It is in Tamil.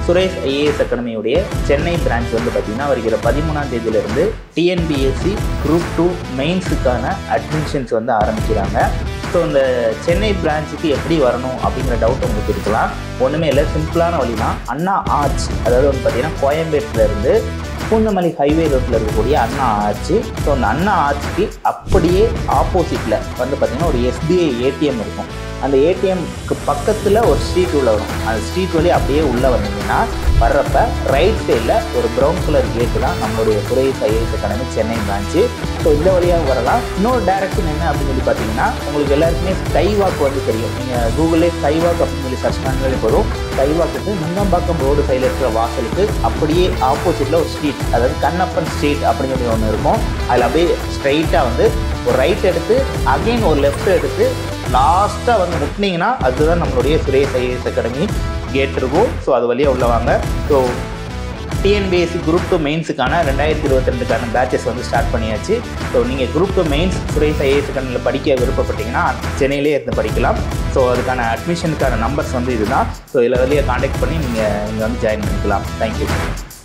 சுரேஷ் ஐஏஎஸ் அகாடமியுடைய சென்னை பிரான்ச் வந்து பார்த்திங்கன்னா வருகிற பதிமூணாம் தேதியிலிருந்து டிஎன்பிஎஸ்சி குரூப் டூ மெயின்ஸுக்கான அட்மிஷன்ஸ் வந்து ஆரம்பிக்கிறாங்க ஸோ இந்த சென்னை பிரான்ச்சுக்கு எப்படி வரணும் அப்படிங்கிற டவுட் உங்களுக்கு இருக்கலாம் ஒன்றுமே இல்லை சிம்பிளான வழி தான் அண்ணா ஆர்ச் அதாவது வந்து பார்த்தீங்கன்னா கோயம்பேட்டில் இருந்து பூந்தமல்லி ஹைவே ரோட்டில் இருக்கக்கூடிய அண்ணா ஆர்ச்சு ஸோ அந்த அண்ணா ஆர்ச்சுக்கு அப்படியே ஆப்போசிட்டில் வந்து பார்த்திங்கன்னா ஒரு எஸ்பிஐ ஏடிஎம் இருக்கும் அந்த ஏடிஎம்க்கு பக்கத்தில் ஒரு ஸ்ட்ரீட் உள்ள வரும் அந்த ஸ்ட்ரீட் வழி அப்படியே உள்ளே வந்தீங்கன்னா வர்றப்ப ரைட் சைடில் ஒரு ப்ரௌன் கலர் கேட்டு தான் நம்மளுடைய Suresh IAS academy Chennai branch so இந்த வழியாக வரலாம் இன்னொரு டேரக்ஷன் என்ன அப்படின்னு சொல்லி பார்த்தீங்கன்னா உங்களுக்கு எல்லாருக்குமே ஸ்கை வாக் வந்து தெரியும் நீங்கள் கூகுளே ஸ்கை வாக் அப்படின்னு சொல்லி சர்ச் பண்ணாலே போதும் ஸ்கை வாக்குக்கு நுங்கம்பாக்கம் ரோடு சைடில் இருக்கிற வாசலுக்கு அப்படியே ஆப்போசிட்டில் ஒரு ஸ்ட்ரீட் அதாவது கண்ணப்பன் ஸ்ட்ரீட் அப்படின்னு சொல்லி ஒன்று இருக்கும் அதில் அப்படியே ஸ்ட்ரைட்டாக வந்து ஒரு ரைட் எடுத்து அகைன் ஒரு லெஃப்ட் எடுத்து லாஸ்ட்டாக வந்து முட்டினீங்கன்னா அதுதான் நம்மளுடைய சுரேஷ் ஐஏஎஸ் அகாடமி கேட் இருக்கும் ஸோ அது வழியாக உள்ள வாங்க ஸோ டிஎன்பிஎஸ்சி குரூப் டூ மெயின்ஸுக்கான ரெண்டாயிரத்தி இருபத்தி ரெண்டுக்கான பேச்சஸ் வந்து ஸ்டார்ட் பண்ணியாச்சு ஸோ நீங்கள் group two mains Suresh IAS அகாடமியில் படிக்க விருப்பப்பட்டீங்கன்னா சென்னையிலே இருந்து படிக்கலாம் ஸோ அதுக்கான அட்மிஷனுக்கான நம்பர்ஸ் வந்து இதுதான் ஸோ இதில் வழியாக காண்டாக்ட் பண்ணி நீங்கள் இங்கே வந்து ஜாயின் பண்ணிக்கலாம் தேங்க்யூ